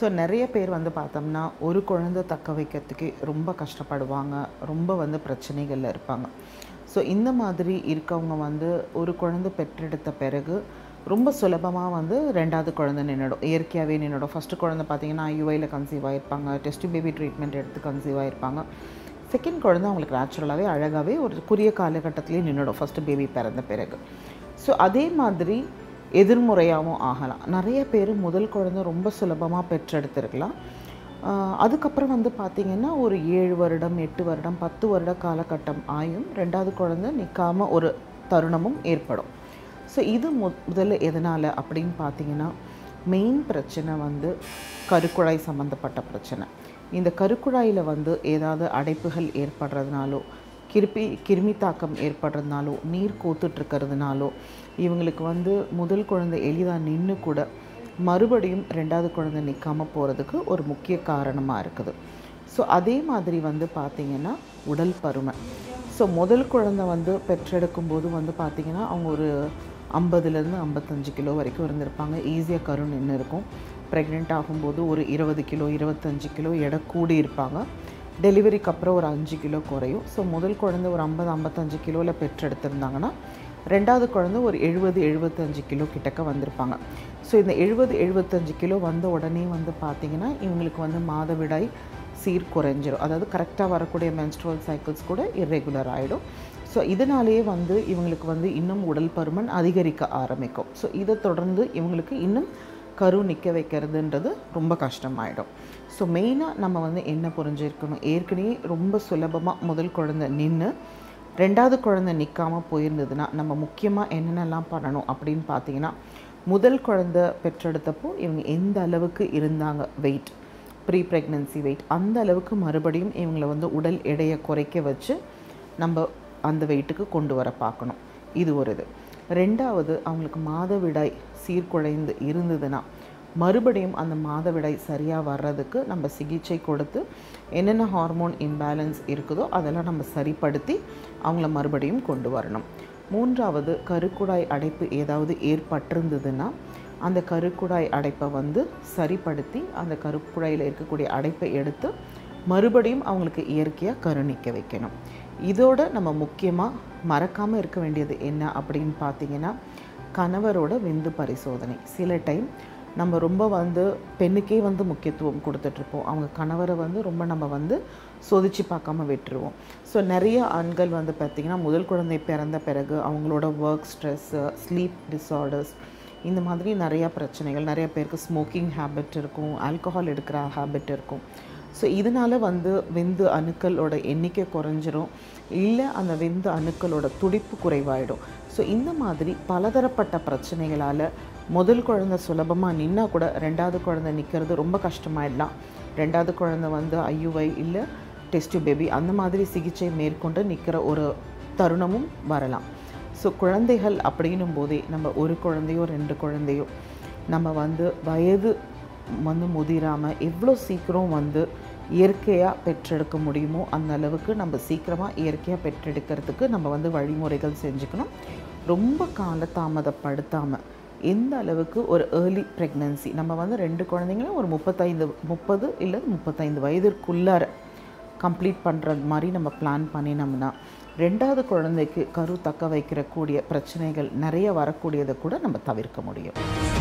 so நிறைய பேர் வந்து பார்த்தோம்னா ஒரு குழந்தை தக்க வைக்கிறதுக்கு ரொம்ப கஷ்டப்படுவாங்க ரொம்ப வந்து பிரச்சனைகளில் இருப்பாங்க ஸோ இந்த மாதிரி இருக்கவங்க வந்து ஒரு குழந்தை பெற்றெடுத்த பிறகு ரொம்ப சுலபமாக வந்து ரெண்டாவது குழந்தை நின்றுடும் இயற்கையாகவே நின்றுடும் ஃபஸ்ட்டு குழந்தை பார்த்தீங்கன்னா ஐயுஐயில் கன்சீவ் ஆகிருப்பாங்க டெஸ்ட் பேபி ட்ரீட்மெண்ட் எடுத்து கன்சீவ் ஆகிருப்பாங்க செகண்ட் குழந்தை அவங்களுக்கு நேச்சுரலாகவே அழகாகவே ஒரு குறுகிய காலகட்டத்திலேயே நின்றுடும் ஃபஸ்ட்டு பேபி பிறந்த பிறகு ஸோ அதே மாதிரி எதிர்முறையாகவும் ஆகலாம் நிறைய பேர் முதல் குழந்தை ரொம்ப சுலபமாக பெற்றெடுத்திருக்கலாம் ஆஹ் அதுக்கப்புறம் வந்து பார்த்திங்கன்னா ஒரு ஏழு வருடம் எட்டு வருடம் பத்து வருட காலகட்டம் ஆயும் ரெண்டாவது குழந்தை நிற்காம ஒரு தருணமும் ஏற்படும் ஸோ இது மு முதல்ல எதனால் அப்படின்னு பார்த்தீங்கன்னா மெயின் பிரச்சனை வந்து கருக்குழாய் சம்மந்தப்பட்ட பிரச்சனை இந்த கருக்குழாயில் வந்து ஏதாவது அடைப்புகள் ஏற்படுறதுனாலோ கிருப்பி கிருமி தாக்கம் ஏற்படுறதுனாலோ நீர் கோத்துட்ருக்கிறதுனாலோ இவங்களுக்கு வந்து முதல் குழந்தை எளிதாக நின்று கூட மறுபடியும் ரெண்டாவது குழந்தை நிற்காம போகிறதுக்கு ஒரு முக்கிய காரணமாக இருக்குது ஸோ அதே மாதிரி வந்து பார்த்திங்கன்னா உடல் பருமன் ஸோ முதல் குழந்தை வந்து பெற்றெடுக்கும் போது வந்து பார்த்திங்கன்னா அவங்க ஒரு ஐம்பதுலேருந்து ஐம்பத்தஞ்சு கிலோ வரைக்கும் இருந்திருப்பாங்க ஈஸியாக கரு நின்று இருக்கும் ப்ரெக்னென்ட் ஆகும்போது ஒரு இருபது கிலோ இருபத்தஞ்சு கிலோ எடை கூடி இருப்பாங்க டெலிவரிக்கு அப்புறம் ஒரு அஞ்சு கிலோ குறையும் ஸோ முதல் குழந்தை ஒரு ஐம்பது ஐம்பத்தஞ்சு கிலோவில் பெற்றெடுத்திருந்தாங்கன்னா ரெண்டாவது குழந்தை ஒரு எழுபது எழுபத்தஞ்சு கிலோ கிட்டக்க வந்திருப்பாங்க ஸோ இந்த எழுபது எழுபத்தஞ்சு கிலோ வந்த உடனே வந்து பார்த்திங்கன்னா இவங்களுக்கு வந்து மாதவிடாய் சீர் குறைஞ்சிரும் அதாவது கரெக்டாக வரக்கூடிய menstrual சைக்கிள்ஸ் கூட irregular ஆகிடும் ஸோ இதனாலேயே வந்து இவங்களுக்கு வந்து இன்னும் உடல் பருமன் அதிகரிக்க ஆரம்பிக்கும் ஸோ இதை தொடர்ந்து இவங்களுக்கு இன்னும் கரு நிற்க வைக்கிறதுன்றது ரொம்ப கஷ்டமாயிடும் ஸோ மெயினாக நம்ம வந்து என்ன புரிஞ்சிருக்கணும் ஏற்கனவே ரொம்ப சுலபமாக முதல் குழந்தை நின்று ரெண்டாவது குழந்தை நிற்காம போயிருந்ததுன்னா நம்ம முக்கியமாக என்னென்னலாம் பண்ணணும் அப்படின்னு பார்த்தீங்கன்னா முதல் குழந்தை பெற்றெடுத்தப்போ இவங்க எந்த அளவுக்கு இருந்தாங்க வெயிட் ப்ரீ ப்ரெக்னன்சி வெயிட் அந்த அளவுக்கு மறுபடியும் இவங்களை வந்து உடல் எடையை குறைக்க வச்சு நம்ம அந்த வெயிட்டுக்கு கொண்டு வர பார்க்கணும் இது ஒரு இது ரெண்டாவது அவங்களுக்கு மாதவிடாய் சீர்குலைந்து இருந்ததுன்னா மறுபடியும் அந்த மாதவிடாய் சரியாக வர்றதுக்கு நம்ம சிகிச்சை கொடுத்து என்னென்ன ஹார்மோன் இம்பேலன்ஸ் இருக்குதோ அதெல்லாம் நம்ம சரிப்படுத்தி அவங்கள மறுபடியும் கொண்டு வரணும் மூன்றாவது கருக்குழாய் அடைப்பு ஏதாவது ஏற்பட்டிருந்ததுன்னா அந்த கருக்குழாய் அடைப்பை வந்து சரிப்படுத்தி அந்த கருக்குழாயில் இருக்கக்கூடிய அடைப்பை எடுத்து மறுபடியும் அவங்களுக்கு இயற்கையாக கருணிக்க வைக்கணும் இதோட நம்ம முக்கியமாக மறக்காமல் இருக்க வேண்டியது என்ன அப்படின்னு பார்த்தீங்கன்னா கணவரோட விந்து பரிசோதனை சில டைம் நம்ம ரொம்ப வந்து பெண்ணுக்கே வந்து முக்கியத்துவம் கொடுத்துட்ருப்போம் அவங்க கணவரை வந்து ரொம்ப நம்ம வந்து சோதிச்சு பார்க்காம விட்டுருவோம் ஸோ நிறைய ஆண்கள் வந்து பார்த்திங்கன்னா முதல் குழந்தை பிறந்த பிறகு அவங்களோட ஒர்க் ஸ்ட்ரெஸ்ஸு ஸ்லீப் டிஸார்டர்ஸ் இந்த மாதிரி நிறையா பிரச்சனைகள் நிறைய பேருக்கு ஸ்மோக்கிங் ஹேபிட் இருக்கும் ஆல்கஹால் எடுக்கிற ஹேபிட் இருக்கும் ஸோ இதனால் வந்து விந்து அணுக்களோட எண்ணிக்கை குறைஞ்சிரும் இல்லை அந்த விந்து அணுக்களோட துடிப்பு குறைவாயிடும் ஸோ இந்த மாதிரி பலதரப்பட்ட பிரச்சனைகளால் முதல் குழந்தை சுலபமாக நின்னா கூட ரெண்டாவது குழந்தை நிற்கிறது ரொம்ப கஷ்டமாயிடலாம் ரெண்டாவது குழந்தை வந்து ஐயுஐ இல்லை டெஸ்ட் பேபி அந்த மாதிரி சிகிச்சை மேற்கொண்டு நிற்கிற ஒரு தருணமும் வரலாம் ஸோ குழந்தைகள் அப்படின்னும் போதே நம்ம ஒரு குழந்தையோ ரெண்டு குழந்தையோ நம்ம வந்து வயது வந்து முதிராமல் எவ்வளோ சீக்கிரம் வந்து இயற்கையாக பெற்றெடுக்க முடியுமோ அந்த அளவுக்கு நம்ம சீக்கிரமாக இயற்கையாக பெற்றெடுக்கிறதுக்கு நம்ம வந்து வழிமுறைகள் செஞ்சுக்கணும் ரொம்ப காலதாமதப்படுத்தாமல் எந்த அளவுக்கு ஒரு ஏர்லி ப்ரெக்னன்சி நம்ம வந்து ரெண்டு குழந்தைங்களும் ஒரு முப்பத்தைந்து முப்பது இல்லை முப்பத்தைந்து வயதிற்குள்ளார கம்ப்ளீட் பண்ணுறது மாதிரி நம்ம பிளான் பண்ணினோம்னா ரெண்டாவது குழந்தைக்கு கரு தக்க வைக்கிற கூடிய பிரச்சனைகள் நிறைய வரக்கூடியதை கூட நம்ம தவிர்க்க முடியும்